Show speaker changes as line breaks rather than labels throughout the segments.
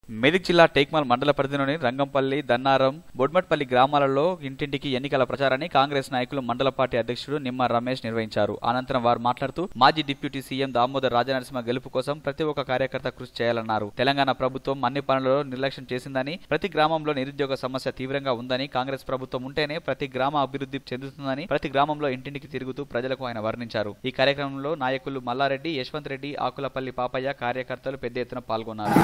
మెదక్ జిల్లా టేక్మాల్ మండల పరిధిలోని రంగంపల్లి దన్నారం బొడ్మట్పల్లి గ్రామాలలో ఇంటింటికి ఎన్నికల ప్రచారాన్ని కాంగ్రెస్ నాయకులు మండల పార్టీ అధ్యక్షుడు నిమ్మ రమేష్ నిర్వహించారు అనంతరం వారు మాట్లాడుతూ మాజీ డిప్యూటీ సీఎం దామోదర్ రాజనరసింహ గెలుపు కోసం ప్రతి ఒక్క కార్యకర్త కృషి చేయాలన్నారు తెలంగాణ ప్రభుత్వం అన్ని పనులలో నిర్లక్ష్యం చేసిందని ప్రతి గ్రామంలో నిరుద్యోగ సమస్య తీవ్రంగా ఉందని కాంగ్రెస్ ప్రభుత్వం ఉంటేనే ప్రతి గ్రామ అభివృద్ధి చెందుతుందని ప్రతి గ్రామంలో ఇంటింటికి తిరుగుతూ ప్రజలకు ఆయన వర్ణించారు ఈ కార్యక్రమంలో నాయకులు మల్లారెడ్డి యశ్వంత్ రెడ్డి ఆకులపల్లి పాపయ్య కార్యకర్తలు పెద్ద ఎత్తున పాల్గొన్నారు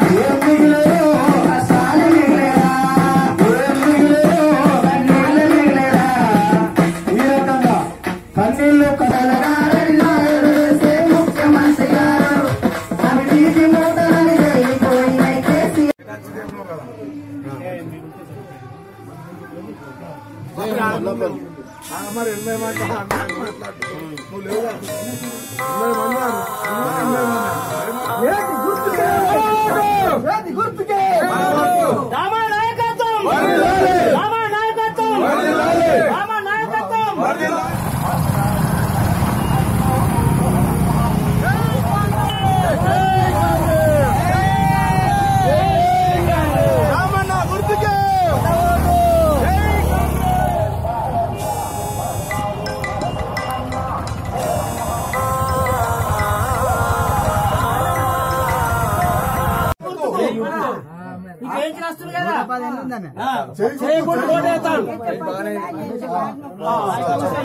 కన్నీళ్ళు కదలగారన్నా ఎదురేసే ముఖ్యమంత్రి గారు అవినీతి మూటలని జరిగిపోయిన కేసీఆర్
మరి ఎనభై మంది నువ్వు లేవు
ఏది గుర్తుకే
రామా నాయకత్వం రామా నాయకత్వం రామా నాయకత్వం
రామన్న గుర్తుకే
నీకు ఏం చేస్తుంది కదా
పదేళ్ళు ఉందన్న
చేయకుండా ఓటేస్తాను